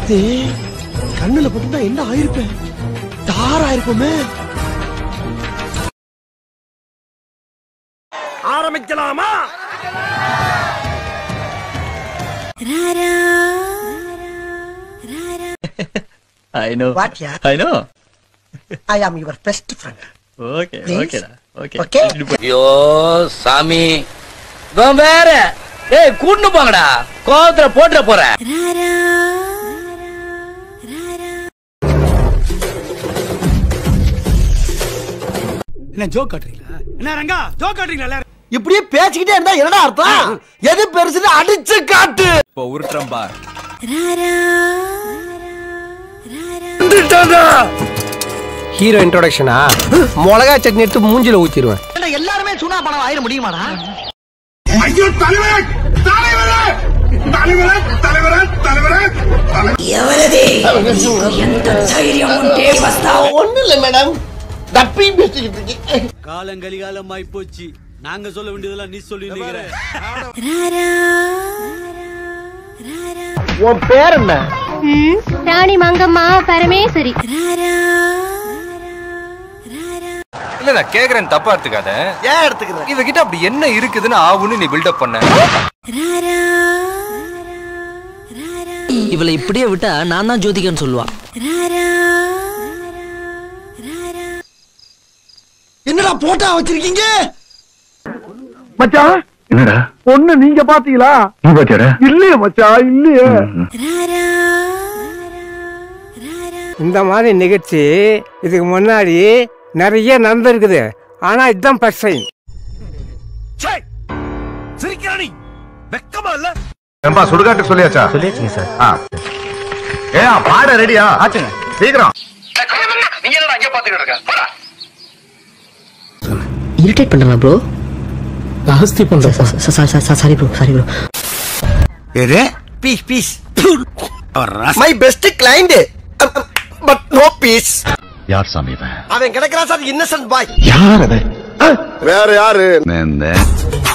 கத்தி கண்ணுல போட்டுதான் என்ன ஆயிருப்பேன் தார் ஆயிருப்போமே ஆரம்பிக்கலாமா I know. What, yeah? I know. I am your best friend. Okay, Please? okay, da. okay. Okay? ஐயோ சாமி இவன் வேற ஏய் கூண்டு போங்கடா கோவத்துல போட்டுற போறேன் என்ன ஜோக் காட்டுறீங்களா என்ன ரங்கா ஜோக் காட்டுறீங்களா எல்லாரும் இப்படியே பேசிக்கிட்டே இருந்தா என்னடா அர்த்தம் எது பெருசுன்னு அடிச்சு காட்டு இப்போ உருட்டுறேன் பார் ஹீரோ இன்ட்ரோடக்ஷனா மிளகா சட்னி எடுத்து மூஞ்சில ஊத்திடுவேன் எல்லாருமே சுனா பணம் ஆயிட முடியுமாடா ஒண்ணு இல்ல மேடம் தப்பி பேசிக்கிட்டு இருக்கீங்க காலங்கலிகாலம் ஆயி போச்சு நாங்க சொல்ல வேண்டியதெல்லாம் நீ சொல்லி நிக்கிற உன் பேர் என்ன ம், ராணி மங்கம்மா பரமேஸ்வரி இல்ல நான் கேக்குறேன் தப்பா எடுத்துக்காத ஏன் எடுத்துக்கிற இவகிட்ட அப்படி என்ன இருக்குதுன்னு ஆவுன்னு நீ பில்டப் பண்ண இவளை இப்படியே விட்டா நான் தான் ஜோதிகன்னு சொல்லுவா என்னடா போட்டா வச்சிருக்கீங்க மச்சான் என்னடா பொண்ணு நீங்க பாத்தீங்களா நீ பாத்தியாடா இல்லையே மச்சான் இல்லையே இந்த மாதிரி நிகழ்ச்சி இதுக்கு முன்னாடி நிறைய நடந்திருக்குது ஆனா இதுதான் ஃபர்ஸ்ட் டைம் சிரிக்கிறானி வெக்கமா இல்ல ஏன்பா சுடுகாட்டு சொல்லியாச்சா சொல்லியாச்சுங்க சார் ஏ பாட ரெடியா ஆச்சுங்க சீக்கிரம் நீங்க என்னடா அங்க பாத்துக்கிட்டு இருக்க போடா இரிட்டேட் பண்றா ப்ரோ ஜாஸ்தி பண்றேன் சாரி ப்ரோ சாரி ப்ரோ எது fees fees my best client but no fees யார் சாமி இவன் அவன் கிடைக்கிறான் சார் இன்னசென்ட் பாய் யார் அது வேற யாரு இந்த